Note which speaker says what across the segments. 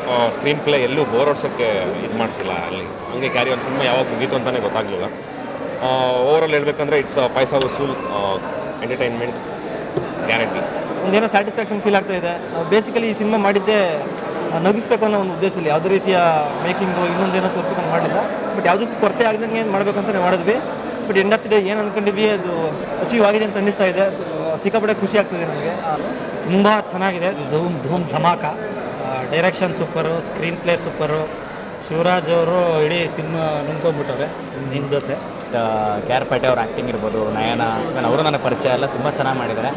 Speaker 1: screen screenplay ಎಲ್ಲೂ bore ಹೊಡ್ಸೋಕ್ಕೆ ಇದು ಮಾಡಿಸಿಲ್ಲ ಅಲ್ಲಿ ಹಂಗೆ ಕ್ಯಾರಿ ಒಂದು ಸಿನಿಮಾ ಯಾವಾಗ ಮುಗೀತು ಅಂತಲೇ ಗೊತ್ತಾಗಲಿಲ್ಲ ಓವರಾಲ್ ಹೇಳ್ಬೇಕಂದ್ರೆ it's paisa vasool entertainment guarantee
Speaker 2: ಒಂದೇನೋ ಸ್ಯಾಟಿಸ್ಫ್ಯಾಕ್ಷನ್ ಫೀಲ್ ಆಗ್ತಾ ಇದೆ ಬೇಸಿಕಲಿ ಈ ಸಿನಿಮಾ ಮಾಡಿದ್ದೇ ಆ, ನಗಿಸ್ಬೇಕು ಅನ್ನೋ ಒಂದು ಉದ್ದೇಶದಲ್ಲಿ ಯಾವುದೇ ರೀತಿಯ ಮೇಕಿಂಗು ಇನ್ನೊಂದೇನೋ ತೋರಿಸ್ಬೇಕು ಅಂತ ಮಾಡಲಿಲ್ಲ ಬಟ್ ಯಾವುದಕ್ಕೂ ಕೊರತೆ ಆಗದಂಗೆ ಏನು ಮಾಡಬೇಕು ಅಂತಲೇ ಮಾಡಿದ್ವಿ but end of the day ಏನು ಅನ್ಕೊಂಡಿದ್ವಿ ಅದು ಅಚೀವ್ ಆಗಿದೆ ಅಂತ ಅನ್ನಿಸ್ತಾ ಇದೆ ಆ, ಸಿಕ್ಕಾಪಟ್ಟೆ ಖುಷಿ ಆಗ್ತಿದೆ ನನಗೆ
Speaker 3: ತುಂಬ ಚೆನ್ನಾಗಿದೆ Dhoom Dhoom Dhamaka direction super screenplay super Shivraj ಅವರು ಇಡೀ ಸಿನಿಮಾ ನುಂಗ್ಕೊಂಡ್ಬಿಟ್ಟವ್ರೆ ನಿನ್ನ ಜೊತೆ
Speaker 4: ಕೆ ಆರ್ ಪೇಟೆ ಅವ್ರ ಆ್ಯಕ್ಟಿಂಗ್ ಇರ್ಬೋದು ನಯನ ಇವನ್ ಅವರು ನನ್ನ ಪರಿಚಯ ಎಲ್ಲ ತುಂಬ ಚೆನ್ನಾಗಿ ಮಾಡಿದ್ದಾರೆ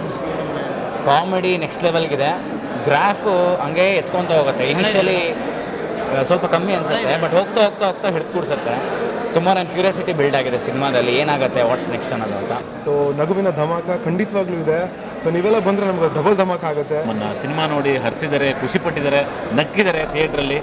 Speaker 4: ಕಾಮಿಡಿ ನೆಕ್ಸ್ಟ್ ಲೆವೆಲ್ಗಿದೆ ಗ್ರಾಫು ಹಂಗೆ ಎತ್ಕೊತ ಹೋಗುತ್ತೆ ಇನಿಷಿಯಲಿ ಸ್ವಲ್ಪ ಕಮ್ಮಿ ಅನಿಸುತ್ತೆ ಬಟ್ ಹೋಗ್ತಾ ಹೋಗ್ತಾ ಹೋಗ್ತಾ ಹಿಡಿದು ಕೂಡ್ಸುತ್ತೆ ತುಂಬ ನನ್ನ ಕ್ಯೂರಿಯಾಸಿಟಿ ಬಿಲ್ಡ್ ಆಗಿದೆ ಸಿನಿಮಾದಲ್ಲಿ ಏನಾಗುತ್ತೆ ವಾಟ್ಸ್ ನೆಕ್ಸ್ಟ್ ಅನ್ನೋದು ಅಂತ
Speaker 5: ಸೊ ನಗುವಿನ ಧಮಾಕ ಖಂಡಿತವಾಗ್ಲೂ ಇದೆ ಸೊ ನೀವೆಲ್ಲ ಬಂದರೆ ನಮ್ಗೆ ಡಬಲ್ ಧಮಾಕ ಆಗುತ್ತೆ
Speaker 6: ನಮ್ಮನ್ನು ಸಿನಿಮಾ ನೋಡಿ ಹರಿಸಿದ್ದಾರೆ ಖುಷಿಪಟ್ಟಿದ್ದಾರೆ ನಕ್ಕಿದ್ದಾರೆ ಥಿಯೇಟ್ರಲ್ಲಿ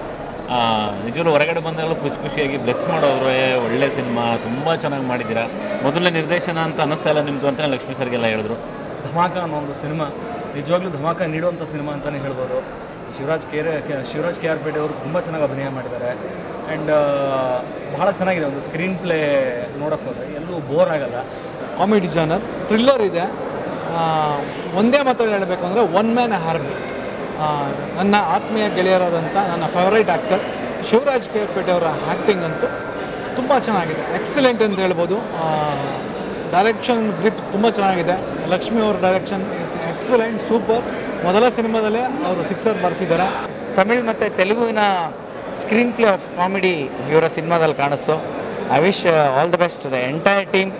Speaker 6: ನಿಜವೂ ಹೊರಗಡೆ ಬಂದಾಗಲೂ ಖುಷಿ ಖುಷಿಯಾಗಿ ಬ್ಲೆಸ್ ಮಾಡೋವ್ರೆ ಒಳ್ಳೆ ಸಿನಿಮಾ ತುಂಬ ಚೆನ್ನಾಗಿ ಮಾಡಿದ್ದೀರಾ ಮೊದಲನೇ ನಿರ್ದೇಶನ ಅಂತ ಅನ್ನಿಸ್ತಾ ಇಲ್ಲ ನಿಮ್ಮದು ಅಂತ ಲಕ್ಷ್ಮೀ ಸರ್ಗೆಲ್ಲ ಹೇಳಿದ್ರು
Speaker 7: ಧಮಾಕ ಅನ್ನೋ ಒಂದು ಸಿನಿಮಾ ನಿಜವಾಗ್ಲೂ ಧಮಾಕ ನೀಡುವಂಥ ಸಿನಿಮಾ ಅಂತಲೇ ಹೇಳ್ಬೋದು ಶಿವರಾಜ್ ಕೇರೆ ಕೆ- ಶಿವರಾಜ್ ಕೆ ಆರ್ ಪೇಟೆ ಅವರು ತುಂಬ ಚೆನ್ನಾಗಿ ಅಭಿನಯ ಮಾಡಿದ್ದಾರೆ ಆ್ಯಂಡ್ ಬಹಳ ಚೆನ್ನಾಗಿದೆ ಒಂದು ಸ್ಕ್ರೀನ್ ಪ್ಲೇ ನೋಡೋಕ್ಕೆ ಹೋದರೆ ಎಲ್ಲೂ ಬೋರ್ ಆಗಲ್ಲ
Speaker 8: ಕಾಮಿಡಿ ಜಾನರ್ ಥ್ರಿಲ್ಲರ್ ಇದೆ ಆ, ಒಂದೇ ಮಾತಲ್ಲಿ ಹೇಳಬೇಕು ಅಂದರೆ ಒನ್ ಮ್ಯಾನ್ ಆರ್ಮಿ ನನ್ನ ಆತ್ಮೀಯ ಗೆಳೆಯರಾದಂಥ ನನ್ನ ಫೇವರೈಟ್ ಆ್ಯಕ್ಟರ್ ಶಿವರಾಜ್ ಕೇರ್ಪೇಟೆ ಅವರ ಆ್ಯಕ್ಟಿಂಗ್ ಅಂತೂ ತುಂಬ ಚೆನ್ನಾಗಿದೆ ಎಕ್ಸಲೆಂಟ್ ಅಂತ ಹೇಳ್ಬೋದು ಡೈರೆಕ್ಷನ್ ಗ್ರಿಪ್ ತುಂಬ ಚೆನ್ನಾಗಿದೆ ಲಕ್ಷ್ಮಿ ಅವ್ರ ಡೈರೆಕ್ಷನ್ ಎಕ್ಸಲೆಂಟ್ ಸೂಪರ್ ಮೊದಲ ಸಿನಿಮಾದಲ್ಲೇ ಅವರು ಸಿಕ್ಸರ್ ಬರೆಸಿದ್ದಾರೆ
Speaker 4: ತಮಿಳ್ ಮತ್ತು ತೆಲುಗುವಿನ ಸ್ಕ್ರೀನ್ ಪ್ಲೇ ಆಫ್ ಕಾಮಿಡಿ ಇವರ ಸಿನಿಮಾದಲ್ಲಿ ಕಾಣಿಸ್ತು I wish all the best the entire team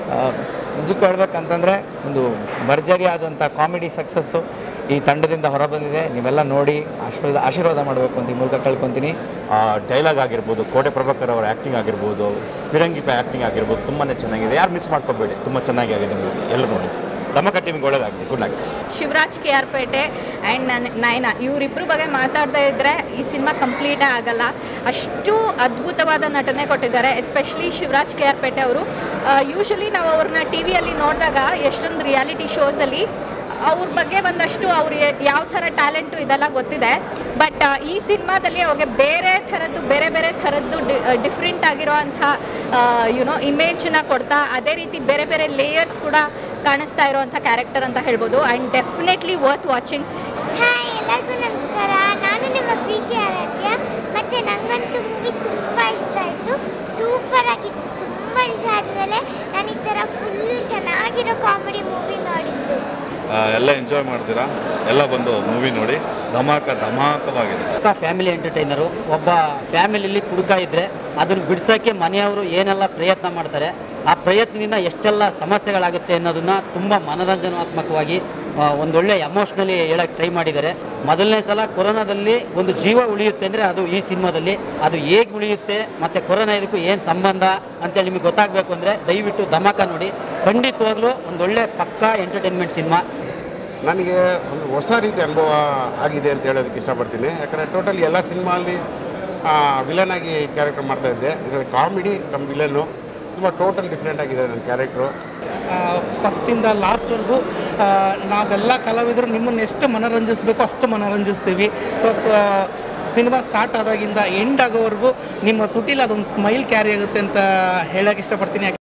Speaker 4: ನಿಜಕ್ಕೂ ಹೇಳ್ಬೇಕಂತಂದರೆ ಒಂದು ಭರ್ಜರಿ ಆದಂಥ ಕಾಮಿಡಿ ಸಕ್ಸಸ್ಸು ಈ ತಂಡದಿಂದ ಹೊರಬಂದಿದೆ ನೀವೆಲ್ಲ ನೋಡಿ ಆಶೀರ್ವಾದ ಆಶೀರ್ವಾದ ಮಾಡಬೇಕು ಅಂತ ಈ ಮೂಲಕ ಕೇಳ್ಕೊತೀನಿ
Speaker 1: ಡೈಲಾಗ್ ಆಗಿರ್ಬೋದು ಕೋಟೆ ಪ್ರಭಾಕರ್ ಅವರ ಆ್ಯಕ್ಟಿಂಗ್ ಆಗಿರ್ಬೋದು ಫಿರಂಗಿ ಆ್ಯಕ್ಟಿಂಗ್ ಆಗಿರ್ಬೋದು ತುಂಬಾ ಚೆನ್ನಾಗಿದೆ ಯಾರು ಮಿಸ್ ಮಾಡ್ಕೋಬೇಡಿ ತುಂಬ ಚೆನ್ನಾಗಿ ಆಗಿದೆ ಮೂವಿ ಎಲ್ಲ ನೋಡಿ ಧಮಕ ಟೀಮಿಗೆ ಒಳ್ಳೇದಾಗಲಿ good luck
Speaker 9: Shivaraj K R Pete and ನನ್ನ ನಯನ ಇವರಿಬ್ಬರ ಬಗ್ಗೆ ಮಾತಾಡದೇ ಇದ್ದರೆ ಈ ಸಿನಿಮಾ ಕಂಪ್ಲೀಟೇ ಆಗಲ್ಲ ಅಷ್ಟು ಅದ್ಭುತವಾದ ನಟನೆ ಕೊಟ್ಟಿದ್ದಾರೆ ಎಸ್ಪೆಷಲಿ ಶಿವರಾಜ್ ಕೆ ಆರ್ ಪೇಟೆ ಅವರು ಯೂಶಲಿ ನಾವು ಅವ್ರನ್ನ ಟಿ ವಿಯಲ್ಲಿ ನೋಡಿದಾಗ ಎಷ್ಟೊಂದು ರಿಯಾಲಿಟಿ ಶೋಸಲ್ಲಿ ಅವ್ರ ಬಗ್ಗೆ ಒಂದಷ್ಟು ಅವ್ರು ಯಾವ ಥರ ಟ್ಯಾಲೆಂಟು ಇದೆಲ್ಲ ಗೊತ್ತಿದೆ ಬಟ್ ಈ ಸಿನಿಮಾದಲ್ಲಿ ಅವ್ರಿಗೆ ಬೇರೆ ಥರದ್ದು ಬೇರೆ ಬೇರೆ ಥರದ್ದು ಡಿಫ್ರೆಂಟ್ ಆಗಿರೋ ಅಂಥ ಯುನೋ ಇಮೇಜ್ನ ಕೊಡ್ತಾ ಅದೇ ರೀತಿ ಬೇರೆ ಬೇರೆ ಲೇಯರ್ಸ್ ಕೂಡ ಕಾಣಿಸ್ತಾ ಇರೋವಂಥ ಕ್ಯಾರೆಕ್ಟರ್ ಅಂತ ಹೇಳ್ಬೋದು and definitely worth watching
Speaker 10: hi ಎಲ್ಲರಿಗೂ ನಮಸ್ಕಾರ ನಾನು ನಿಮ್ಮ ಪ್ರೀತಿ ಆರಾಧ್ಯ ಮತ್ತು ನನಗಂತೂ ಮೂವಿ ತುಂಬ ಇಷ್ಟ ಆಯಿತು ಸೂಪರ್ ಆಗಿತ್ತು ತುಂಬ ದಿವಸ ಆದಮೇಲೆ ನಾನು ಈ ಥರ ಫುಲ್ ಚೆನ್ನಾಗಿರೋ ಕಾಮಿಡಿ ಮೂವಿ ನೋಡಿದ್ದು
Speaker 1: ಎಲ್ಲ ಎಂಜಾಯ್ ಮಾಡ್ತೀರಾ ಎಲ್ಲ ಬಂದು ಮೂವಿ ನೋಡಿ ಧಮಾಕ ಧಮಾಕವಾಗಿದೆ
Speaker 3: ಪಕ್ಕ ಫ್ಯಾಮಿಲಿ ಎಂಟರ್ಟೈನರು ಒಬ್ಬ ಫ್ಯಾಮಿಲಿಲಿ ಕುಡುಕ ಇದ್ದರೆ ಅದನ್ನು ಬಿಡ್ಸೋಕ್ಕೆ ಮನೆಯವರು ಏನೆಲ್ಲ ಪ್ರಯತ್ನ ಮಾಡ್ತಾರೆ ಆ ಪ್ರಯತ್ನದಿಂದ ಎಷ್ಟೆಲ್ಲ ಸಮಸ್ಯೆಗಳಾಗುತ್ತೆ ಅನ್ನೋದನ್ನು ತುಂಬ ಮನೋರಂಜನಾತ್ಮಕವಾಗಿ ಆ, ಒಂದೊಳ್ಳೆ ಎಮೋಷ್ನಲಿ ಹೇಳಕ್ಕೆ ಟ್ರೈ ಮಾಡಿದ್ದಾರೆ ಮೊದಲನೇ ಸಲ ಕೊರೋನಾದಲ್ಲಿ ಒಂದು ಜೀವ ಉಳಿಯುತ್ತೆ ಅಂದರೆ ಅದು ಈ ಸಿನಿಮಾದಲ್ಲಿ ಅದು ಹೇಗೆ ಉಳಿಯುತ್ತೆ ಮತ್ತು ಕೊರೋನಾ ಇದಕ್ಕೂ ಏನು ಸಂಬಂಧ ಅಂತೇಳಿ ನಿಮಗೆ ಗೊತ್ತಾಗಬೇಕು ಅಂದರೆ ದಯವಿಟ್ಟು ಧಮಾಕ ನೋಡಿ ಖಂಡಿತವಾಗ್ಲೂ ಒಂದೊಳ್ಳೆ ಪಕ್ಕಾ ಎಂಟರ್ಟೈನ್ಮೆಂಟ್ ಸಿನಿಮಾ
Speaker 11: ನನಗೆ ಒಂದು ಹೊಸ ರೀತಿ ಅನುಭವ ಆಗಿದೆ ಅಂತ ಹೇಳೋದಕ್ಕೆ ಇಷ್ಟಪಡ್ತೀನಿ ಯಾಕಂದರೆ ಟೋಟಲ್ ಎಲ್ಲ ಸಿನಿಮಾಲ್ಲಿ ವಿಲನ್ ಆಗಿ ಕ್ಯಾರೆಕ್ಟರ್ ಮಾಡ್ತಾ ಇದ್ದೆ ಇದರಲ್ಲಿ ಕಾಮಿಡಿ ಕಮ್ ವಿಲನ್ನು ತುಂಬ ಟೋಟಲ್ ಡಿಫ್ರೆಂಟ್ ಆಗಿದೆ ನನ್ನ ಕ್ಯಾರೆಕ್ಟ್ರು
Speaker 12: ಫಸ್ಟಿಂದ ಲಾಸ್ಟ್ವರೆಗೂ ನಾವೆಲ್ಲ ಕಲಾವಿದರು ನಿಮ್ಮನ್ನು ಎಷ್ಟು ಮನರಂಜಿಸಬೇಕು ಅಷ್ಟು ಮನರಂಜಿಸ್ತೀವಿ ಸೊ ಸಿನಿಮಾ ಸ್ಟಾರ್ಟ್ ಆದಾಗಿಂದ ಎಂಡ್ ಆಗೋವರೆಗೂ ನಿಮ್ಮ ತುಟಿಲಿ ಅದೊಂದು ಸ್ಮೈಲ್ ಕ್ಯಾರಿ ಆಗುತ್ತೆ ಅಂತ ಹೇಳಕ್ಕೆ ಇಷ್ಟಪಡ್ತೀನಿ